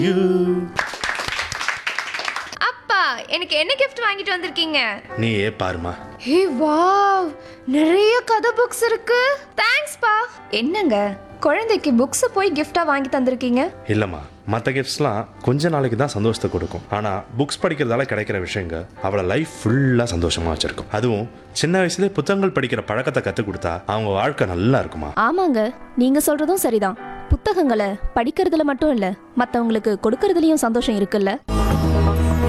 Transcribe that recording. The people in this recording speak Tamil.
யூ அப்பா எனக்கு என்ன கிஃப்ட் வாங்கிட்டு வந்திருக்கீங்க நீ ஏ பாருமா ஹே வாவ் நிறைய கதை புக்ஸ் இருக்கு தேங்க்ஸ் பா என்னங்க குழந்தைக்கு புக்ஸ் போய் gift-ஆ வாங்கி தந்திருக்கீங்க இல்லைம்மா மற்ற கிஃப்ட்ஸ்லாம் கொஞ்ச நாளைக்கு தான் சந்தோஷத்தை கொடுக்கும் ஆனால் புக்ஸ் படிக்கிறதால கிடைக்கிற விஷயங்க அவளை லைஃப் ஃபுல்லாக சந்தோஷமாக வச்சிருக்கும் அதுவும் சின்ன வயசுலேயே புத்தகங்கள் படிக்கிற பழக்கத்தை கற்றுக் கொடுத்தா அவங்க வாழ்க்கை நல்லா இருக்குமா ஆமாங்க நீங்க சொல்றதும் சரிதான் புத்தகங்களை படிக்கிறதுல மட்டும் இல்ல மத்தவங்களுக்கு கொடுக்கறதுலயும் சந்தோஷம் இருக்குல்ல